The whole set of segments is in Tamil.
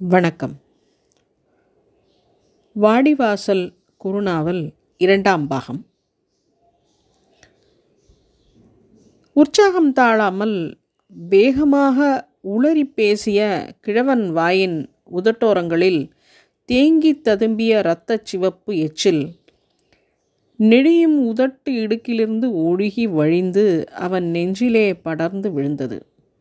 வணக்கம் வாடிவாசல் குறுநாவல் இரண்டாம் பாகம் உற்சாகம் தாழாமல் வேகமாக உளறி பேசிய கிழவன் வாயின் உதட்டோரங்களில் தேங்கித் ததும்பிய இரத்தச் சிவப்பு எச்சில் நெடியும் உதட்டு இடுக்கிலிருந்து ஒழுகி வழிந்து அவன் நெஞ்சிலே படர்ந்து விழுந்தது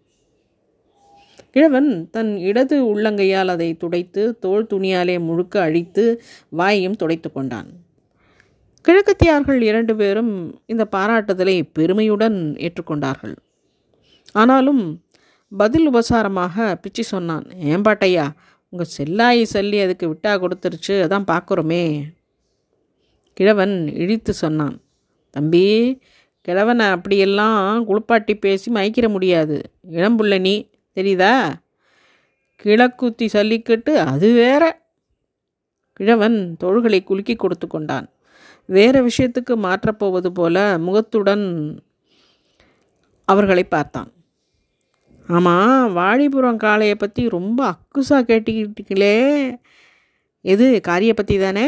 கிழவன் தன் இடது உள்ளங்கையால் அதை துடைத்து தோல் துணியாலே முழுக்க அழித்து வாயையும் துடைத்து கொண்டான் கிழக்கத்தியார்கள் இரண்டு பேரும் இந்த பாராட்டுதலை பெருமையுடன் ஏற்றுக்கொண்டார்கள் ஆனாலும் பதில் உபசாரமாக பிச்சி சொன்னான் ஏன் பாட்டையா உங்கள் செல்லாயி சல்லி அதுக்கு விட்டா கொடுத்துருச்சு அதான் பார்க்குறோமே கிழவன் இழித்து சொன்னான் தம்பி கிழவனை அப்படியெல்லாம் குளிப்பாட்டி பேசி மயக்கிற முடியாது இளம்புள்ள நீ தெரியுதா கிழக்குத்தி சல்லிக்கட்டு அது வேற கிழவன் தோள்களை குலுக்கி கொடுத்து கொண்டான் வேற விஷயத்துக்கு மாற்றப்போவது போல முகத்துடன் அவர்களை பார்த்தான் ஆமாம் வாழிபுரம் காளையை பற்றி ரொம்ப அக்குசா கேட்டுக்கிட்டீங்களே எது காரியை பற்றி தானே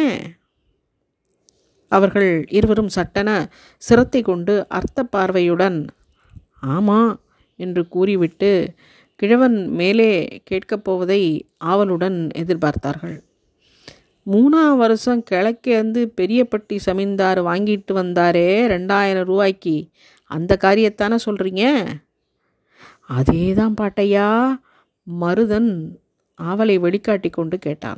அவர்கள் இருவரும் சட்டென சிரத்தை கொண்டு அர்த்த பார்வையுடன் ஆமாம் என்று கூறிவிட்டு கிழவன் மேலே கேட்கப் போவதை ஆவலுடன் எதிர்பார்த்தார்கள் மூணாம் வருஷம் கிழக்கேந்து பெரியப்பட்டி சமீந்தார் வாங்கிட்டு வந்தாரே ரெண்டாயிரம் ரூபாய்க்கு அந்த காரியத்தானே சொல்கிறீங்க அதே தான் பாட்டையா மருதன் ஆவலை வெளிக்காட்டி கொண்டு கேட்டான்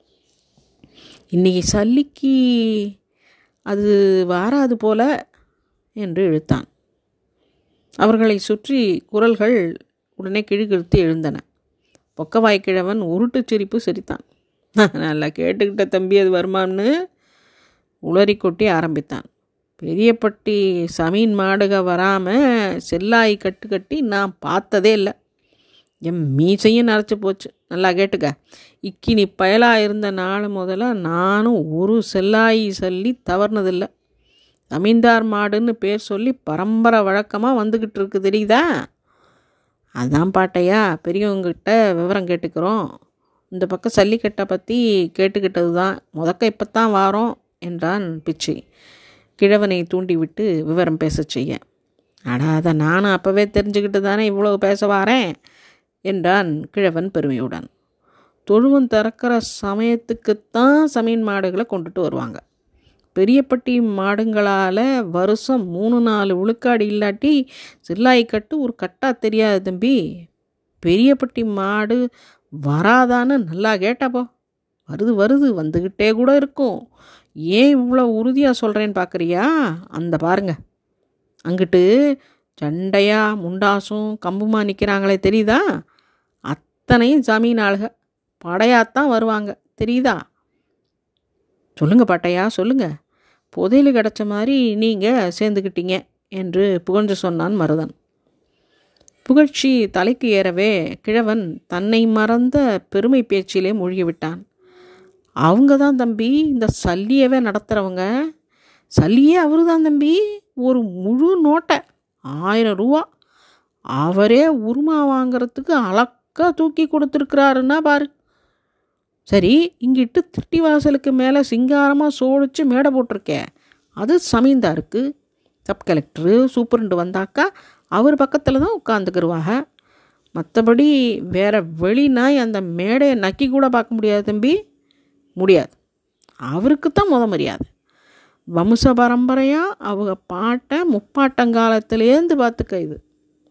இன்னைக்கு சல்லிக்கு அது வாராது போல என்று இழுத்தான் அவர்களை சுற்றி குரல்கள் உடனே கிழுகிழுத்து எழுந்தன பொக்கவாய்க்கிழவன் உருட்டு சிரிப்பு சிரித்தான் நல்லா கேட்டுக்கிட்ட தம்பி அது வருமான்னு உளறி கொட்டி ஆரம்பித்தான் பெரியப்பட்டி சமீன் மாடுக வராமல் செல்லாய் கட்டு கட்டி நான் பார்த்ததே இல்லை என் மீசையும் நரைச்சி போச்சு நல்லா கேட்டுக்க இக்கினி பயலாக இருந்த நாள் முதல்ல நானும் ஒரு செல்லாயி சொல்லி தவறுனதில்லை ஜமீன்தார் மாடுன்னு பேர் சொல்லி பரம்பரை வழக்கமாக வந்துக்கிட்டு இருக்கு தெரியுதா அதான் பாட்டையா பெரியவங்ககிட்ட விவரம் கேட்டுக்கிறோம் இந்த பக்கம் சல்லிக்கட்டை பற்றி கேட்டுக்கிட்டது தான் முதக்க இப்போ தான் வாரோம் என்றான் பிச்சி கிழவனை தூண்டிவிட்டு விவரம் பேச செய்ய அடா அதை நானும் அப்போவே தெரிஞ்சுக்கிட்டு தானே இவ்வளோ பேச வாரேன் என்றான் கிழவன் பெருமையுடன் தொழுவம் திறக்கிற சமயத்துக்குத்தான் சமீன் மாடுகளை கொண்டுட்டு வருவாங்க பெரியப்பட்டி மாடுங்களால் வருஷம் மூணு நாலு விழுக்காடு இல்லாட்டி சில்லாய் கட்டு ஒரு கட்டா தெரியாது தம்பி பெரியப்பட்டி மாடு வராதான்னு நல்லா கேட்டாப்போ வருது வருது வந்துக்கிட்டே கூட இருக்கும் ஏன் இவ்வளோ உறுதியாக சொல்கிறேன்னு பார்க்குறியா அந்த பாருங்க அங்கிட்டு சண்டையா முண்டாசும் கம்புமா நிற்கிறாங்களே தெரியுதா அத்தனையும் ஜமீன் ஆளுக படையாத்தான் வருவாங்க தெரியுதா சொல்லுங்க பாட்டையா சொல்லுங்க புதையல் கிடச்ச மாதிரி நீங்கள் சேர்ந்துக்கிட்டீங்க என்று புகழ்ந்து சொன்னான் மருதன் புகழ்ச்சி தலைக்கு ஏறவே கிழவன் தன்னை மறந்த பெருமை பேச்சிலே மூழ்கிவிட்டான் அவங்க தான் தம்பி இந்த சல்லியவே நடத்துகிறவங்க சல்லியே அவரு தான் தம்பி ஒரு முழு நோட்டை ஆயிரம் ரூபா அவரே உருமா வாங்கிறதுக்கு அழக்கா தூக்கி கொடுத்துருக்குறாருன்னா பாரு சரி இங்கிட்டு திருட்டி வாசலுக்கு மேலே சிங்காரமாக சோழிச்சு மேடை போட்டிருக்கே அது சமீந்தாருக்கு சப் கலெக்டரு சூப்பரண்டு வந்தாக்கா அவர் பக்கத்தில் தான் உட்காந்துக்கிருவாங்க மற்றபடி வேற வெளி நாய் அந்த மேடையை நக்கி கூட பார்க்க முடியாது தம்பி முடியாது அவருக்கு தான் முத மரியாதை வம்ச பரம்பரையாக அவங்க பாட்டை முப்பாட்டங்காலத்திலேருந்து பார்த்துக்க இது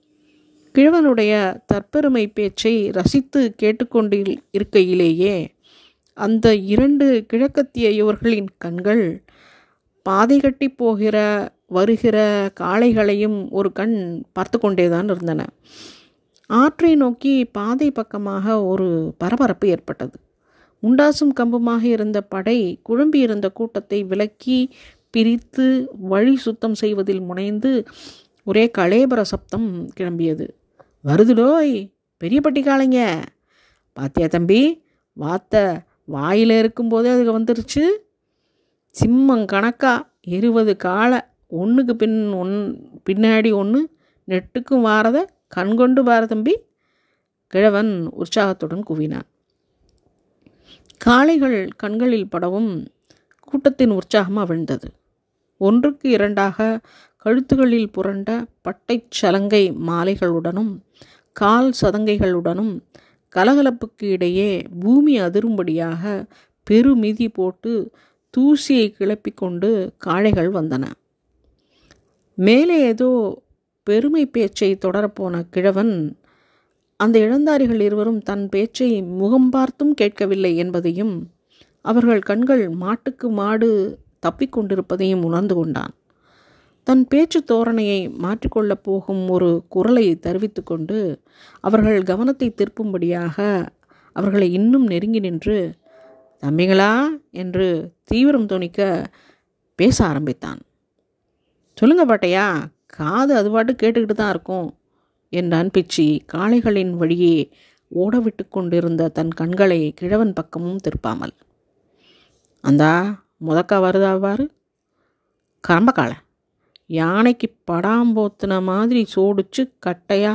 கிழவனுடைய தற்பெருமை பேச்சை ரசித்து கேட்டுக்கொண்டு இருக்கையிலேயே அந்த இரண்டு கிழக்கத்திய இவர்களின் கண்கள் பாதை கட்டி போகிற வருகிற காளைகளையும் ஒரு கண் பார்த்து கொண்டேதான் இருந்தன ஆற்றை நோக்கி பாதை பக்கமாக ஒரு பரபரப்பு ஏற்பட்டது முண்டாசும் கம்புமாக இருந்த படை குழம்பி இருந்த கூட்டத்தை விலக்கி பிரித்து வழி சுத்தம் செய்வதில் முனைந்து ஒரே கலேபர சப்தம் கிளம்பியது வருதுடோய் பெரியப்பட்டி காளைங்க பாத்தியா தம்பி வாத்த வாயில் இருக்கும்போதே அதுக்கு வந்துருச்சு சிம்மம் கணக்கா இருபது காலை ஒன்றுக்கு பின் ஒன் பின்னாடி ஒன்று நெட்டுக்கும் வாரத கண்கொண்டு பார தம்பி கிழவன் உற்சாகத்துடன் குவினான் காளைகள் கண்களில் படவும் கூட்டத்தின் உற்சாகம் அவிழ்ந்தது ஒன்றுக்கு இரண்டாக கழுத்துகளில் புரண்ட பட்டைச் சலங்கை மாலைகளுடனும் கால் சதங்கைகளுடனும் கலகலப்புக்கு இடையே பூமி அதிரும்படியாக பெருமிதி போட்டு தூசியை கிளப்பிக் கொண்டு காளைகள் வந்தன மேலே ஏதோ பெருமை பேச்சை தொடரப்போன கிழவன் அந்த இளந்தாரிகள் இருவரும் தன் பேச்சை முகம் பார்த்தும் கேட்கவில்லை என்பதையும் அவர்கள் கண்கள் மாட்டுக்கு மாடு தப்பிக்கொண்டிருப்பதையும் உணர்ந்து கொண்டான் தன் பேச்சு தோரணையை மாற்றிக்கொள்ளப் போகும் ஒரு குரலை தெரிவித்து கொண்டு அவர்கள் கவனத்தை திருப்பும்படியாக அவர்களை இன்னும் நெருங்கி நின்று தம்பிங்களா என்று தீவிரம் தோணிக்க பேச ஆரம்பித்தான் சொல்லுங்க பாட்டையா காது அது பாட்டு கேட்டுக்கிட்டு தான் இருக்கும் என்றான் பிச்சி காளைகளின் வழியே ஓடவிட்டு கொண்டிருந்த தன் கண்களை கிழவன் பக்கமும் திருப்பாமல் அந்தா முதக்கா வருதாவாரு கரம்பக்காலை யானைக்கு படாம்போத்துன மாதிரி சோடிச்சு கட்டையா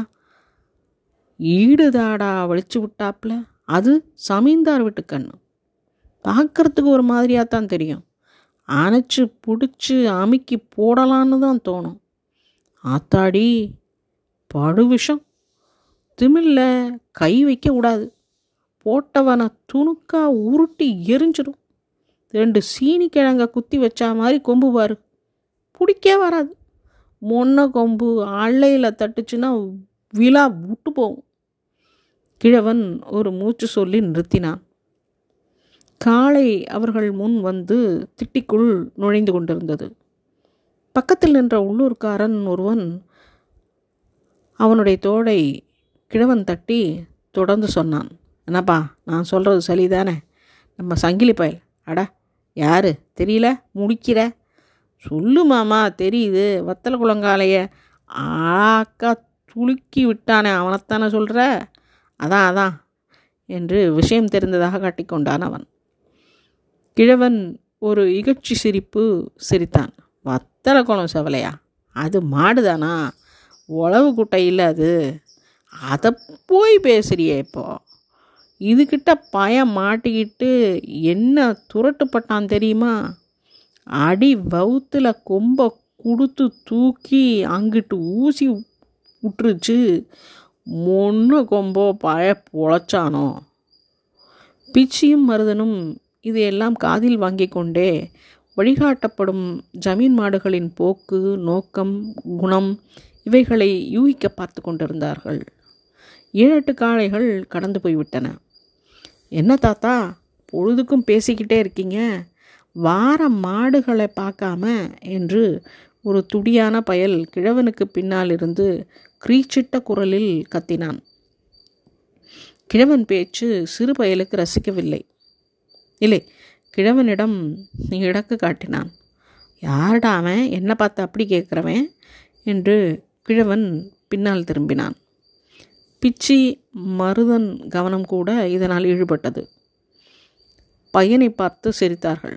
ஈடுதாடா வலிச்சு விட்டாப்புல அது சமீந்தார் வீட்டு கண்ணு பார்க்கறதுக்கு ஒரு மாதிரியாக தான் தெரியும் அணைச்சி பிடிச்சி அமுக்கி போடலான்னு தான் தோணும் ஆத்தாடி படு விஷம் திமில்ல கை வைக்க கூடாது போட்டவனை துணுக்கா உருட்டி எரிஞ்சிடும் ரெண்டு சீனி கிழங்க குத்தி வச்சா மாதிரி கொம்பு பாரு பிடிக்கே வராது மொன்ன கொம்பு அள்ளையில் தட்டுச்சுன்னா விழா விட்டு போகும் கிழவன் ஒரு மூச்சு சொல்லி நிறுத்தினான் காளை அவர்கள் முன் வந்து திட்டிக்குள் நுழைந்து கொண்டிருந்தது பக்கத்தில் நின்ற உள்ளூர்காரன் ஒருவன் அவனுடைய தோடை கிழவன் தட்டி தொடர்ந்து சொன்னான் என்னப்பா நான் சொல்கிறது சரிதானே நம்ம சங்கிலி பயல் அட யாரு தெரியல முடிக்கிற சொல்லு மாமா தெரியுது வத்தல குளங்காலைய ஆக்கா துளுக்கி விட்டானே அவனைத்தானே சொல்கிற அதான் அதான் என்று விஷயம் தெரிந்ததாக காட்டிக்கொண்டான் அவன் கிழவன் ஒரு இகழ்ச்சி சிரிப்பு சிரித்தான் வத்தல குளம் செவலையா அது மாடுதானா உழவு குட்டை இல்லை அது அதை போய் பேசுறியே இப்போ இதுக்கிட்ட பயம் மாட்டிக்கிட்டு என்ன துரட்டுப்பட்டான் தெரியுமா அடி வவுத்தில் கொம்பை கொடுத்து தூக்கி அங்கிட்டு ஊசி விட்டுருச்சு மொன்று கொம்போ பய பொழைச்சானோ பிச்சியும் மருதனும் இதையெல்லாம் காதில் வாங்கி கொண்டே வழிகாட்டப்படும் ஜமீன் மாடுகளின் போக்கு நோக்கம் குணம் இவைகளை யூகிக்க பார்த்து கொண்டிருந்தார்கள் ஏழெட்டு காளைகள் கடந்து போய்விட்டன என்ன தாத்தா பொழுதுக்கும் பேசிக்கிட்டே இருக்கீங்க வார மாடுகளை பார்க்காம என்று ஒரு துடியான பயல் கிழவனுக்கு பின்னால் இருந்து கிரீச்சிட்ட குரலில் கத்தினான் கிழவன் பேச்சு சிறு பயலுக்கு ரசிக்கவில்லை இல்லை கிழவனிடம் நீ இடக்கு காட்டினான் யார்டா அவன் என்ன பார்த்து அப்படி கேட்குறவன் என்று கிழவன் பின்னால் திரும்பினான் பிச்சி மருதன் கவனம் கூட இதனால் ஈடுபட்டது பையனை பார்த்து சிரித்தார்கள்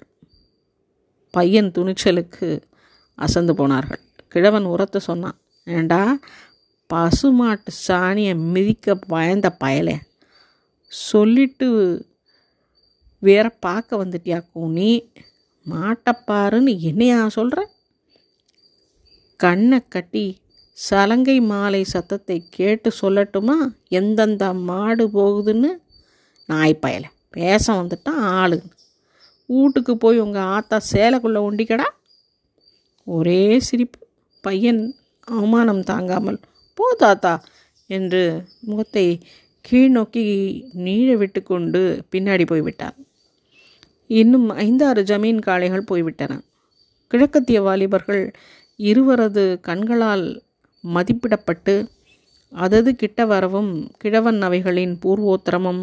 பையன் துணிச்சலுக்கு அசந்து போனார்கள் கிழவன் உரத்து சொன்னான் ஏண்டா பசுமாட்டு சாணியை மிதிக்க பயந்த பயலே சொல்லிட்டு வேற பார்க்க வந்துட்டியாக்கும் நீ மாட்டப்பாருன்னு என்னையா சொல்கிற கண்ணை கட்டி சலங்கை மாலை சத்தத்தை கேட்டு சொல்லட்டுமா எந்தெந்த மாடு போகுதுன்னு நாய் பயலை பேச வந்துட்டான் ஆளு வீட்டுக்கு போய் உங்கள் ஆத்தா சேலைக்குள்ளே ஒண்டிக்கடா ஒரே சிரிப்பு பையன் அவமானம் தாங்காமல் போ தாத்தா என்று முகத்தை கீழ் நோக்கி நீழ விட்டு கொண்டு பின்னாடி போய்விட்டான் இன்னும் ஐந்தாறு ஜமீன் காளைகள் போய்விட்டன கிழக்கத்திய வாலிபர்கள் இருவரது கண்களால் மதிப்பிடப்பட்டு அதது கிட்ட வரவும் கிழவன் அவைகளின் பூர்வோத்திரமும்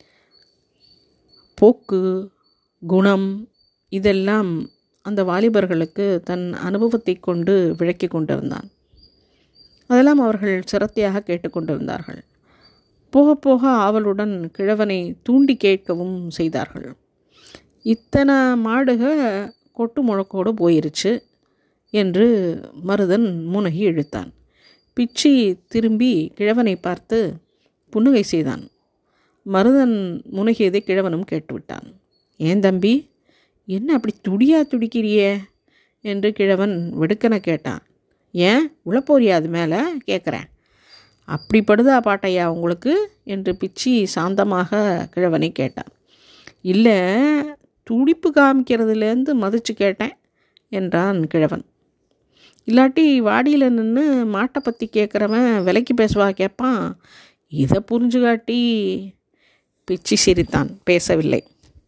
போக்கு குணம் இதெல்லாம் அந்த வாலிபர்களுக்கு தன் அனுபவத்தை கொண்டு விளக்கி கொண்டிருந்தான் அதெல்லாம் அவர்கள் சிரத்தையாக கேட்டுக்கொண்டிருந்தார்கள் போக போக ஆவலுடன் கிழவனை தூண்டி கேட்கவும் செய்தார்கள் இத்தனை மாடுக கொட்டு முழக்கோடு போயிருச்சு என்று மருதன் முனகி இழுத்தான் பிச்சி திரும்பி கிழவனை பார்த்து புன்னகை செய்தான் மருதன் முனகியதை கிழவனும் கேட்டுவிட்டான் ஏன் தம்பி என்ன அப்படி துடியா துடிக்கிறியே என்று கிழவன் வெடுக்கன கேட்டான் ஏன் உழப்போரியா அது மேலே கேட்குறேன் அப்படி படுதா பாட்டையா உங்களுக்கு என்று பிச்சி சாந்தமாக கிழவனை கேட்டான் இல்லை துடிப்பு காமிக்கிறதுலேருந்து மதிச்சு கேட்டேன் என்றான் கிழவன் இல்லாட்டி வாடியில் நின்று மாட்டை பற்றி கேட்குறவன் விலைக்கு பேசுவா கேட்பான் இதை புரிஞ்சு காட்டி பிச்சி சிரித்தான் பேசவில்லை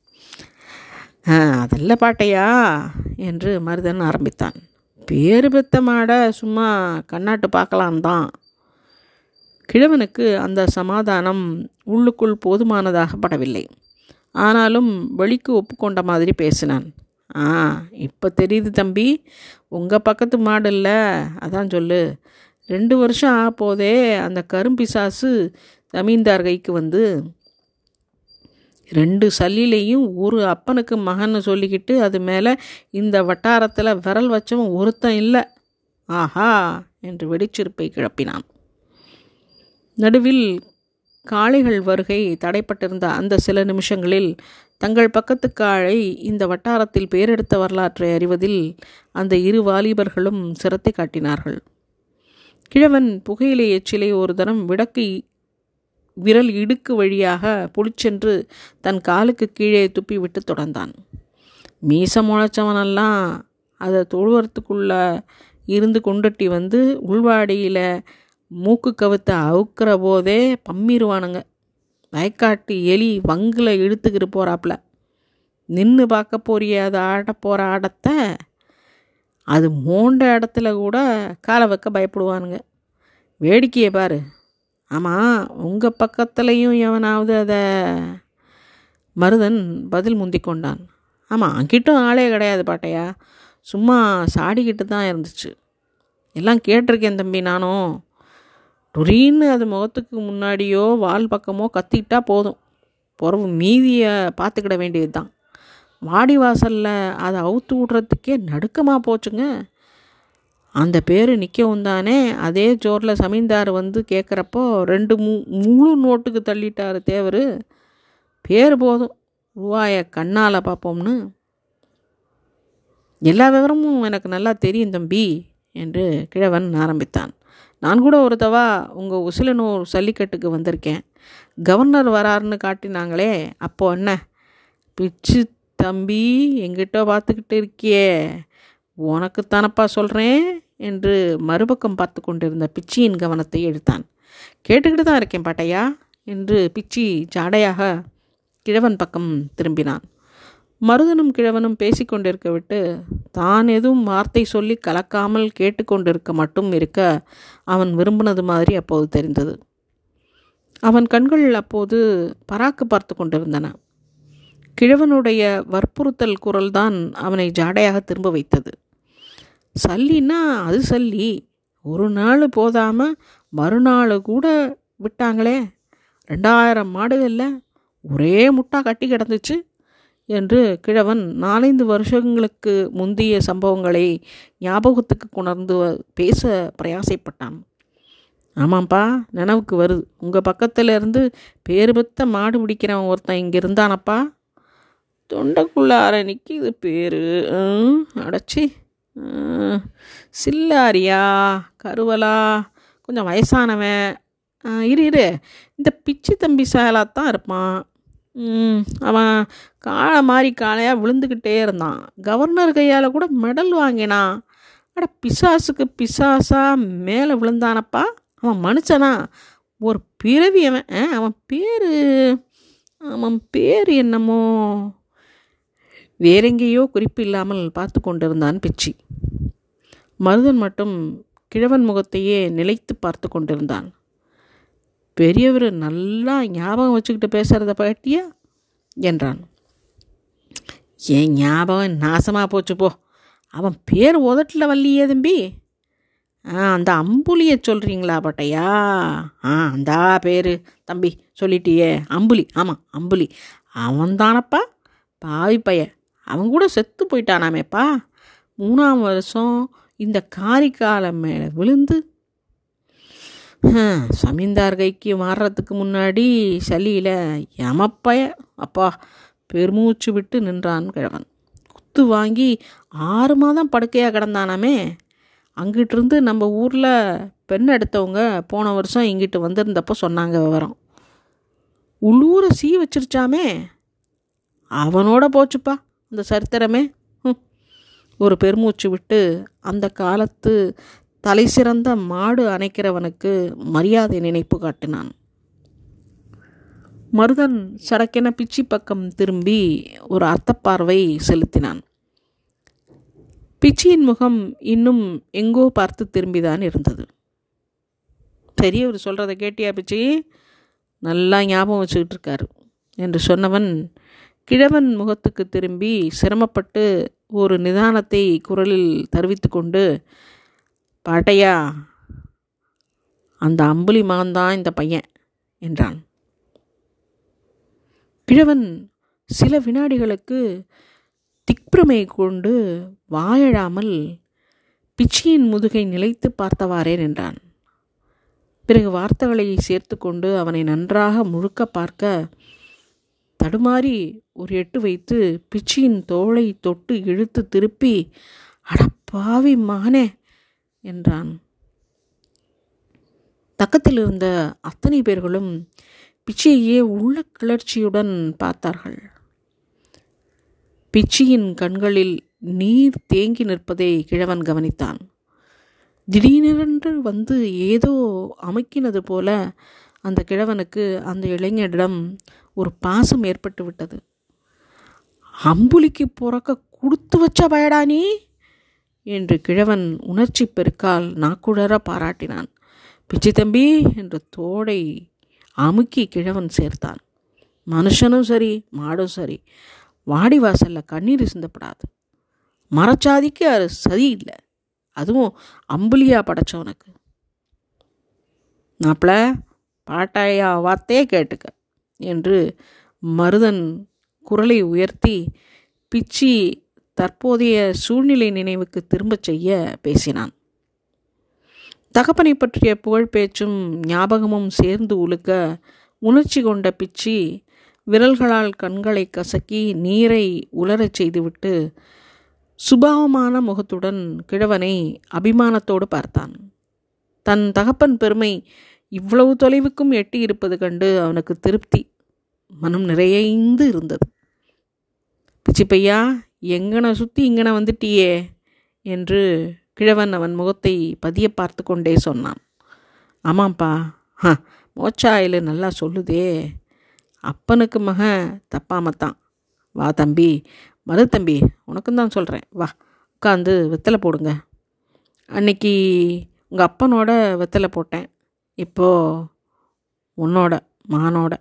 அதல்ல பாட்டையா என்று மருதன் ஆரம்பித்தான் பேரு பெத்த மாட சும்மா கண்ணாட்டு பார்க்கலாம் தான் கிழவனுக்கு அந்த சமாதானம் உள்ளுக்குள் போதுமானதாக படவில்லை ஆனாலும் வெளிக்கு ஒப்புக்கொண்ட மாதிரி பேசினான் ஆ இப்போ தெரியுது தம்பி உங்கள் பக்கத்து மாடு இல்லை அதான் சொல்லு ரெண்டு வருஷம் ஆக போதே அந்த கரும்பிசாசு ஜமீன்தார் கைக்கு வந்து ரெண்டு சல்லிலையும் ஒரு அப்பனுக்கு மகன்னு சொல்லிக்கிட்டு அது மேலே இந்த வட்டாரத்தில் விரல் வச்சவன் ஒருத்தன் இல்லை ஆஹா என்று வெடிச்சிருப்பை கிளப்பினான் நடுவில் காளைகள் வருகை தடைப்பட்டிருந்த அந்த சில நிமிஷங்களில் தங்கள் பக்கத்து காளை இந்த வட்டாரத்தில் பேரெடுத்த வரலாற்றை அறிவதில் அந்த இரு வாலிபர்களும் சிரத்தை காட்டினார்கள் கிழவன் புகையிலை எச்சிலை ஒரு தரம் விடக்கு விரல் இடுக்கு வழியாக புளிச்சென்று தன் காலுக்கு கீழே துப்பி விட்டு தொடர்ந்தான் மீச முளைச்சவனெல்லாம் அதை தொழுவரத்துக்குள்ள இருந்து கொண்டுட்டி வந்து உள்வாடியில் மூக்கு கவுத்த அவுக்கிற போதே பம்மிடுவானுங்க வயக்காட்டு எலி வங்கில் இழுத்துக்கிட்டு போகிறாப்புல நின்று பார்க்க போறிய அது ஆட போகிற ஆடத்தை அது மோண்ட இடத்துல கூட காலை வைக்க பயப்படுவானுங்க வேடிக்கையை பாரு ஆமாம் உங்கள் பக்கத்துலேயும் எவனாவது அதை மருதன் பதில் முந்தி கொண்டான் ஆமாம் அங்கிட்டும் ஆளே கிடையாது பாட்டையா சும்மா சாடிக்கிட்டு தான் இருந்துச்சு எல்லாம் கேட்டிருக்கேன் தம்பி நானும் டொரின்னு அது முகத்துக்கு முன்னாடியோ வால் பக்கமோ கத்திக்கிட்டா போதும் பிறவு மீதியை பார்த்துக்கிட வேண்டியது தான் வாடி வாசலில் அதை அவுத்து விட்றதுக்கே நடுக்கமாக போச்சுங்க அந்த பேர் நிற்கவும் தானே அதே ஜோரில் சமீந்தார் வந்து கேட்குறப்போ ரெண்டு மு முழு நோட்டுக்கு தள்ளிட்டார் தேவர் பேர் போதும் ரூபாய கண்ணால் பார்ப்போம்னு எல்லா விவரமும் எனக்கு நல்லா தெரியும் தம்பி என்று கிழவன் ஆரம்பித்தான் நான் கூட ஒரு தவா உங்கள் உசிலனூர் சல்லிக்கட்டுக்கு வந்திருக்கேன் கவர்னர் வராருன்னு காட்டினாங்களே அப்போ என்ன பிச்சு தம்பி எங்கிட்ட பார்த்துக்கிட்டு இருக்கியே உனக்கு தானப்பா சொல்கிறேன் என்று மறுபக்கம் பார்த்து கொண்டிருந்த பிச்சியின் கவனத்தை எடுத்தான் கேட்டுக்கிட்டு தான் இருக்கேன் பாட்டையா என்று பிச்சி ஜாடையாக கிழவன் பக்கம் திரும்பினான் மருதனும் கிழவனும் பேசிக்கொண்டிருக்க விட்டு தான் எதுவும் வார்த்தை சொல்லி கலக்காமல் கேட்டுக்கொண்டிருக்க மட்டும் இருக்க அவன் விரும்பினது மாதிரி அப்போது தெரிந்தது அவன் கண்கள் அப்போது பராக்கு பார்த்து கொண்டிருந்தன கிழவனுடைய வற்புறுத்தல் குரல்தான் அவனை ஜாடையாக திரும்ப வைத்தது சல்லின்னா அது சல்லி ஒரு நாள் போதாமல் மறுநாள் கூட விட்டாங்களே ரெண்டாயிரம் மாடுகளில் ஒரே முட்டா கட்டி கிடந்துச்சு என்று கிழவன் நாலைந்து வருஷங்களுக்கு முந்தைய சம்பவங்களை ஞாபகத்துக்கு கொணர்ந்து பேச பிரயாசைப்பட்டான் ஆமாம்ப்பா நினைவுக்கு வருது உங்கள் பக்கத்தில் இருந்து பேரு பெத்த மாடு பிடிக்கிறவன் ஒருத்தன் இங்கே இருந்தானப்பா தொண்டைக்குள்ளார நிற்கிது பேர் அடைச்சி சில்லாரியா கருவலா கொஞ்சம் வயசானவன் இரு இரு இந்த பிச்சு தம்பி சேலாத்தான் இருப்பான் அவன் காலை மாதிரி காளையாக விழுந்துக்கிட்டே இருந்தான் கவர்னர் கையால் கூட மெடல் வாங்கினான் அட பிசாசுக்கு பிசாசா மேலே விழுந்தானப்பா அவன் மனுஷனா ஒரு பிறவி அவன் அவன் பேர் அவன் பேர் என்னமோ வேறெங்கேயோ குறிப்பு இல்லாமல் பார்த்து கொண்டிருந்தான் பிச்சி மருதன் மட்டும் கிழவன் முகத்தையே நிலைத்து பார்த்து கொண்டிருந்தான் பெரியவர் நல்லா ஞாபகம் வச்சுக்கிட்டு பேசுகிறத பட்டியா என்றான் என் ஞாபகம் நாசமாக போச்சு போ அவன் பேர் உதட்டில் வல்லியே தம்பி ஆ அந்த அம்புலியை சொல்கிறீங்களா பட்டையா ஆ அந்த பேர் தம்பி சொல்லிட்டியே அம்புலி ஆமாம் அம்புலி அவன் தானப்பா பாவி பைய அவன் கூட செத்து போயிட்டானாமேப்பா மூணாம் வருஷம் இந்த காரிக்காலம் மேலே விழுந்து ஹம், சமீந்தார் கைக்கு மாறுறதுக்கு முன்னாடி சளியில் எமப்பய அப்பா பெருமூச்சு விட்டு நின்றான் கிழவன் குத்து வாங்கி ஆறு மாதம் படுக்கையாக கிடந்தானாமே அங்கிட்டிருந்து நம்ம ஊரில் பெண் எடுத்தவங்க போன வருஷம் இங்கிட்டு வந்திருந்தப்போ சொன்னாங்க விவரம் உள்ளூரை சீ வச்சிருச்சாமே அவனோட போச்சுப்பா அந்த சரித்திரமே ஹம். ஒரு பெருமூச்சு விட்டு அந்த காலத்து தலை சிறந்த மாடு அணைக்கிறவனுக்கு மரியாதை நினைப்பு காட்டினான் மருதன் சடக்கென பிச்சி பக்கம் திரும்பி ஒரு அர்த்தப்பார்வை செலுத்தினான் பிச்சியின் முகம் இன்னும் எங்கோ பார்த்து திரும்பிதான் இருந்தது பெரியவர் சொல்கிறத கேட்டியா பிச்சி நல்லா ஞாபகம் வச்சுக்கிட்டு இருக்காரு என்று சொன்னவன் கிழவன் முகத்துக்கு திரும்பி சிரமப்பட்டு ஒரு நிதானத்தை குரலில் தெரிவித்து கொண்டு பாட்டையா அந்த அம்புலி மகன்தான் இந்த பையன் என்றான் கிழவன் சில வினாடிகளுக்கு திக்பிரமை கொண்டு வாயழாமல் பிச்சியின் முதுகை நிலைத்து பார்த்தவாறே நின்றான் பிறகு வார்த்தைகளை சேர்த்து கொண்டு அவனை நன்றாக முழுக்க பார்க்க தடுமாறி ஒரு எட்டு வைத்து பிச்சியின் தோளை தொட்டு இழுத்து திருப்பி அடப்பாவி மகனே என்றான் பக்கத்தில் இருந்த அத்தனை பேர்களும் பிச்சையே உள்ள கிளர்ச்சியுடன் பார்த்தார்கள் பிச்சியின் கண்களில் நீர் தேங்கி நிற்பதை கிழவன் கவனித்தான் திடீரென்று வந்து ஏதோ அமைக்கினது போல அந்த கிழவனுக்கு அந்த இளைஞரிடம் ஒரு பாசம் ஏற்பட்டு விட்டது அம்புலிக்கு பிறக்க கொடுத்து வச்ச பயடா நீ என்று கிழவன் உணர்ச்சி பெருக்கால் நாக்குழற பாராட்டினான் பிச்சி தம்பி என்று தோடை அமுக்கி கிழவன் சேர்த்தான் மனுஷனும் சரி மாடும் சரி வாடி வாசல்ல கண்ணீர் சிந்தப்படாது மரச்சாதிக்கு அது சதி இல்லை அதுவும் அம்புலியா படைச்சவனுக்கு மாப்பிள பாட்டாயா வார்த்தையே கேட்டுக்க என்று மருதன் குரலை உயர்த்தி பிச்சி தற்போதைய சூழ்நிலை நினைவுக்கு திரும்பச் செய்ய பேசினான் தகப்பனை பற்றிய புகழ் பேச்சும் ஞாபகமும் சேர்ந்து உழுக்க உணர்ச்சி கொண்ட பிச்சி விரல்களால் கண்களை கசக்கி நீரை உலரச் செய்துவிட்டு சுபாவமான முகத்துடன் கிழவனை அபிமானத்தோடு பார்த்தான் தன் தகப்பன் பெருமை இவ்வளவு தொலைவுக்கும் எட்டி இருப்பது கண்டு அவனுக்கு திருப்தி மனம் நிறையந்து இருந்தது பிச்சிப்பையா எங்கன சுற்றி இங்கன வந்துட்டியே என்று கிழவன் அவன் முகத்தை பதிய பார்த்து கொண்டே சொன்னான் ஆமாம்ப்பா ஹ மோச்சாயில் நல்லா சொல்லுதே அப்பனுக்கு மகன் தப்பாமத்தான் வா தம்பி மது தம்பி உனக்கும் தான் சொல்கிறேன் வா உட்காந்து வெத்தலை போடுங்க அன்னைக்கு உங்கள் அப்பனோட வெத்தலை போட்டேன் இப்போது உன்னோட மகனோட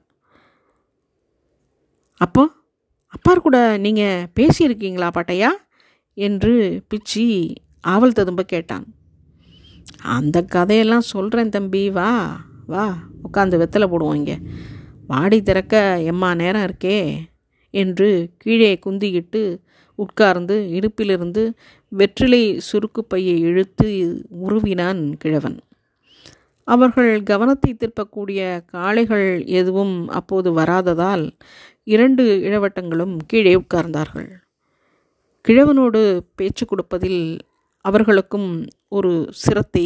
அப்போ அப்பார் கூட நீங்கள் பேசியிருக்கீங்களா பாட்டையா என்று பிச்சி ஆவல் ததும்ப கேட்டான் அந்த கதையெல்லாம் சொல்கிறேன் தம்பி வா வா உட்காந்து வெத்தலை போடுவோம் இங்கே வாடி திறக்க எம்மா நேரம் இருக்கே என்று கீழே குந்திக்கிட்டு உட்கார்ந்து இடுப்பிலிருந்து வெற்றிலை சுருக்கு பையை இழுத்து உருவினான் கிழவன் அவர்கள் கவனத்தை திருப்பக்கூடிய காளைகள் எதுவும் அப்போது வராததால் இரண்டு இளவட்டங்களும் கீழே உட்கார்ந்தார்கள் கிழவனோடு பேச்சு கொடுப்பதில் அவர்களுக்கும் ஒரு சிரத்தை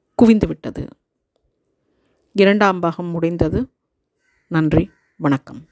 குவிந்துவிட்டது இரண்டாம் பாகம் முடிந்தது நன்றி வணக்கம்